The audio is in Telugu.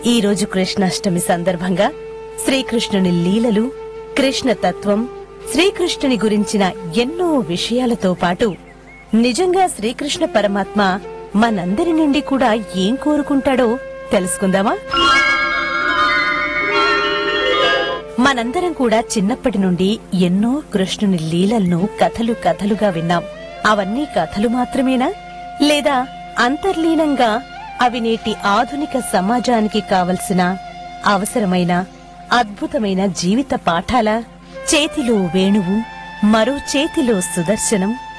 ఈ రోజు కృష్ణాష్టమి సందర్భంగా శ్రీకృష్ణుని లీలలు కృష్ణ తత్వం శ్రీకృష్ణుని గురించిన ఎన్నో విషయాలతో పాటు నిజంగా శ్రీకృష్ణ పరమాత్మ మనందరి నుండి కూడా ఏం కోరుకుంటాడో తెలుసుకుందామా మనందరం కూడా చిన్నప్పటి నుండి ఎన్నో కృష్ణుని లీలలను కథలు కథలుగా విన్నాం అవన్నీ కథలు మాత్రమేనా లేదా అంతర్లీనంగా అవి నేటి ఆధునిక సమాజానికి కావలసిన అవసరమైన అద్భుతమైన జీవిత పాఠాల చేతిలో వేణువు మరో చేతిలో సుదర్శనం